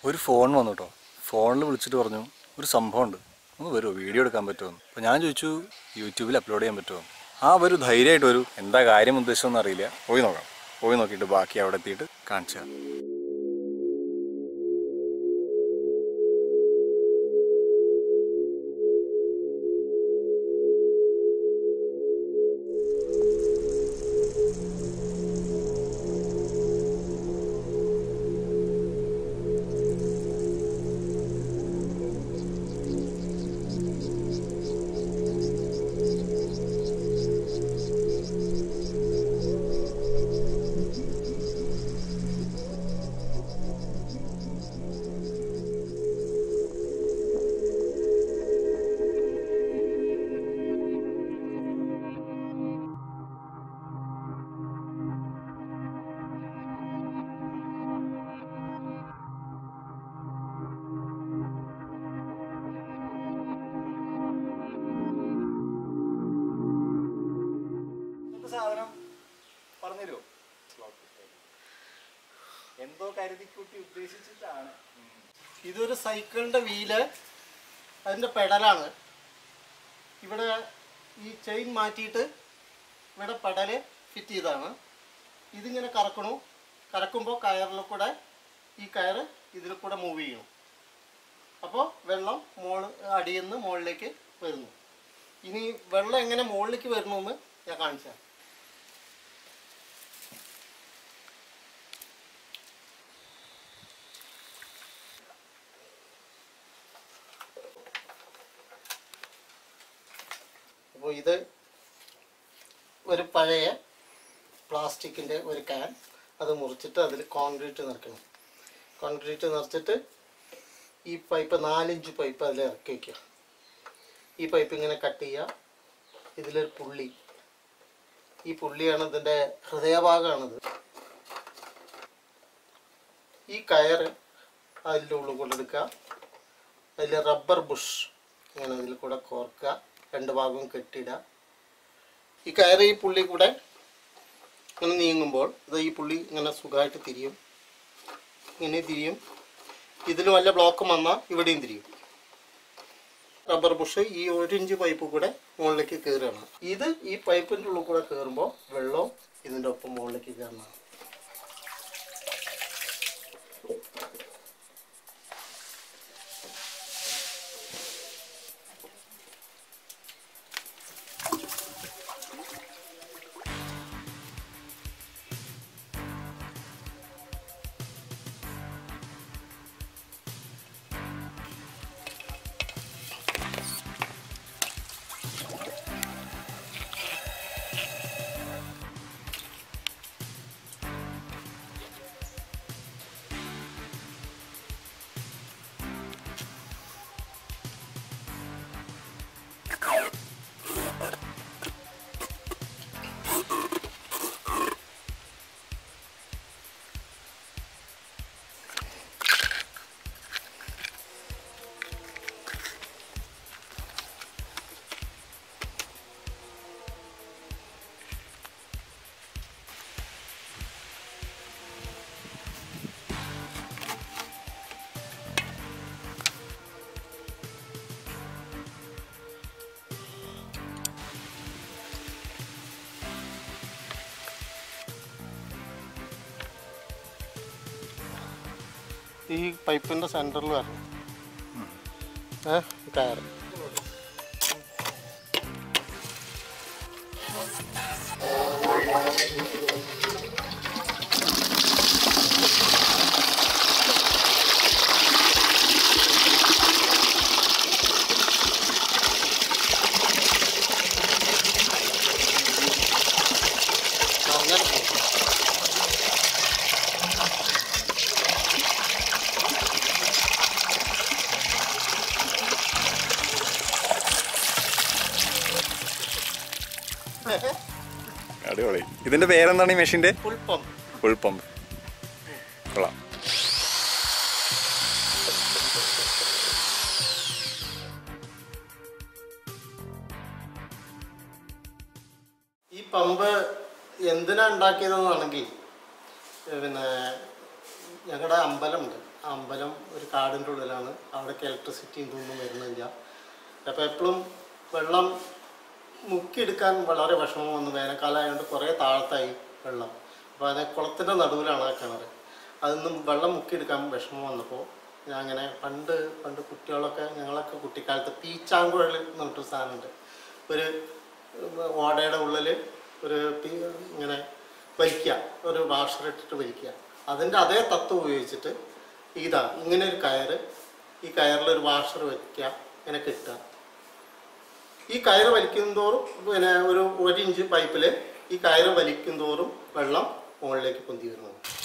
ഒരു ഫോൺ വന്നു കേട്ടോ ഫോണിൽ വിളിച്ചിട്ട് പറഞ്ഞു ഒരു സംഭവമുണ്ട് ഒന്ന് വരുമോ വീഡിയോ എടുക്കാൻ പറ്റുമോ അപ്പോൾ ഞാൻ ചോദിച്ചു യൂട്യൂബിൽ അപ്ലോഡ് ചെയ്യാൻ പറ്റുമോ ആ ഒരു ധൈര്യമായിട്ട് ഒരു എന്താ കാര്യം ഉദ്ദേശിച്ചൊന്നും അറിയില്ല പോയി നോക്കാം പോയി നോക്കിയിട്ട് ബാക്കി അവിടെ എത്തിയിട്ട് കാണിച്ചു തരാം സാധനം പറഞ്ഞുതരുമോ എന്തോ കരുതിക്കുട്ടി ഉദ്ദേശിച്ചിട്ടാണ് ഇതൊരു സൈക്കിളിൻ്റെ വീല് അതിൻ്റെ പെഡലാണ് ഇവിടെ ഈ ചെയിൻ മാറ്റിയിട്ട് ഇവിടെ പെഡല് ഫിറ്റ് ചെയ്താണ് ഇതിങ്ങനെ കറക്കണു കറക്കുമ്പോൾ കയറിൽ കൂടെ ഈ കയറ് ഇതിൽ കൂടെ മൂവ് ചെയ്യണം അപ്പോൾ വെള്ളം മോൾ അടിയിൽ നിന്ന് മുകളിലേക്ക് വരുന്നു ഇനി വെള്ളം എങ്ങനെ മുകളിലേക്ക് വരണമെന്ന് ഞാൻ കാണിച്ചു തരാം. അപ്പോൾ ഇത് ഒരു പഴയ പ്ലാസ്റ്റിക്കിൻ്റെ ഒരു ക്യാൻ അത് മുറിച്ചിട്ട് അതിൽ കോൺക്രീറ്റ് നിറയ്ക്കണം കോൺക്രീറ്റ് നിറച്ചിട്ട് ഈ പൈപ്പ് നാലിഞ്ച് പൈപ്പ് അതിൽ ഇറക്കി വയ്ക്കുക ഈ പൈപ്പ് ഇങ്ങനെ കട്ട് ചെയ്യുക ഇതിലൊരു പുള്ളി ഈ പുള്ളിയാണ് ഇതിൻ്റെ ഹൃദയഭാഗമാണിത് ഈ കയറ് അതിൻ്റെ ഉള്ളിൽ കൂടെ എടുക്കുക അതിൽ റബ്ബർ ബുഷ് ഇങ്ങനെ ഇതിൽ കൂടെ കോർക്കുക രണ്ട് ഭാഗവും കെട്ടിയിടുക ഈ കയറ് ഈ പുള്ളി കൂടെ ഇങ്ങനെ നീങ്ങുമ്പോൾ ഇത് ഈ പുള്ളി ഇങ്ങനെ സുഖമായിട്ട് തിരിയും ഇങ്ങനെ തിരിയും ഇതിൽ വല്ല ബ്ലോക്കും വന്നാൽ ഇവിടെയും തിരിയും റബ്ബർ ബുഷ് ഈ ഒരു ഇഞ്ച് പൈപ്പ് കൂടെ മുകളിലേക്ക് കയറുകയാണ് ഇത് ഈ പൈപ്പിൻ്റെ ഉള്ളിൽ കൂടെ കയറുമ്പോൾ വെള്ളവും ഇതിൻ്റെ ഒപ്പം മുകളിലേക്ക് കയറുന്നതാണ് ഈ പൈപ്പിൻ്റെ സെൻറ്ററിൽ വരണം ഏ കയറ് അങ്ങനെ പോ. അടിപൊളി ഇതിന്റെ പേരെന്താണ് ഈ മെഷീന്റെ ഫുൾ പമ്പ് ഫുൾ പമ്പ് കൊള്ളാം ഈ പമ്പ് എന്തിനാ ഉണ്ടാക്കിയതെന്നാണെങ്കിൽ ഏ, പിന്നെ ഞങ്ങളുടെ അമ്പലമുണ്ട് അമ്പലം ഒരു കാടിൻ്റെ ഉള്ളിലാണ് അവിടേക്ക് ഇലക്ട്രിസിറ്റി ഇതൊന്നും വരുന്നില്ല അപ്പോൾ എപ്പോഴും വെള്ളം മുക്കിയെടുക്കാൻ വളരെ വിഷമം വന്നു വേനൽക്കാലമായതുകൊണ്ട് കുറേ താഴത്തായി വെള്ളം അപ്പോൾ അത് കുളത്തിൻ്റെ നടുവിലാണ് ആ കിണർ അതൊന്നും വെള്ളം മുക്കിയെടുക്കാൻ വിഷമം വന്നപ്പോൾ ഞാൻ അങ്ങനെ പണ്ട് പണ്ട് കുട്ടികളൊക്കെ ഞങ്ങളൊക്കെ കുട്ടിക്കാലത്ത് പീച്ചാങ്കുഴൽ എന്ന് പറഞ്ഞിട്ടൊരു സാധനമുണ്ട് ഒരു ഓടയുടെ ഉള്ളിൽ ഒരു പി- ഇങ്ങനെ വലിക്കുക ഒരു വാഷർ ഇട്ടിട്ട് വലിക്കുക അതിൻ്റെ അതേ തത്വം ഉപയോഗിച്ചിട്ട് ഇതാ ഇങ്ങനെ ഒരു കയറ് ഈ കയറിൽ ഒരു വാഷർ വയ്ക്കുക ഇങ്ങനെ കെട്ടുക ഈ കയറ് വലിക്കും തോറും പിന്നെ ഒരു ഒരു ഇഞ്ച് പൈപ്പിൽ ഈ കയറ് വലിക്കും തോറും വെള്ളം മുകളിലേക്ക് പൊന്തി വരുന്നു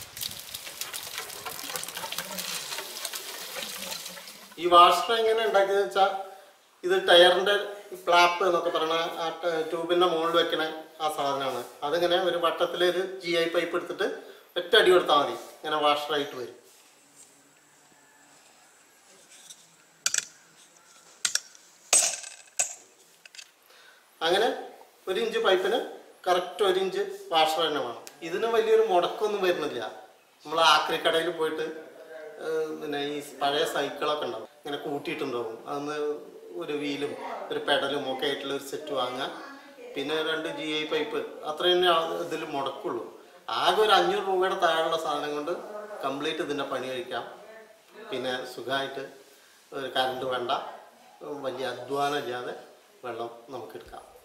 ഈ വാഷർ എങ്ങനെ ഉണ്ടാക്കിയത് വെച്ചാൽ ഇത് ടയറിന്റെ ഫ്ലാപ്പ് എന്നൊക്കെ പറയുന്ന ആ ട- ട്യൂബിന്റെ മുകളിൽ വെക്കണ ആ സാധനമാണ് അതിങ്ങനെ ഒരു വട്ടത്തിൽ ഒരു ജി ഐ പൈപ്പ് എടുത്തിട്ട് ഒറ്റ അടി കൊടുത്താൽ മതി ഇങ്ങനെ വാഷറായിട്ട് വരും അങ്ങനെ ഒരു ഇഞ്ച് പൈപ്പിന് കറക്റ്റ് ഒരു ഇഞ്ച് വാഷർ തന്നെ വേണം ഇതിന് വലിയൊരു മുടക്കൊന്നും വരുന്നില്ല നമ്മൾ ആക്രിക്കടയിൽ പോയിട്ട് ഏഹ്, പിന്നെ ഈ പഴയ സൈക്കിളൊക്കെ ഉണ്ടാവും ഇങ്ങനെ കൂട്ടിയിട്ടുണ്ടാവും അന്ന് ഒരു വീലും ഒരു പെഡലും ഒക്കെ ആയിട്ടുള്ള ഒരു സെറ്റ് വാങ്ങുക പിന്നെ രണ്ട് ജി ഐ പൈപ്പ് അത്ര തന്നെ ഇതിൽ മുടക്കുള്ളൂ ആകെ ഒരു അഞ്ഞൂറ് രൂപയുടെ താഴെയുള്ള സാധനം കൊണ്ട് കംപ്ലീറ്റ് ഇതിൻ്റെ പണി കഴിക്കാം പിന്നെ സുഖമായിട്ട് ഒരു കറണ്ട് വേണ്ട വലിയ അധ്വാനം ഇല്ലാതെ വെള്ളം നമുക്ക് എടുക്കാം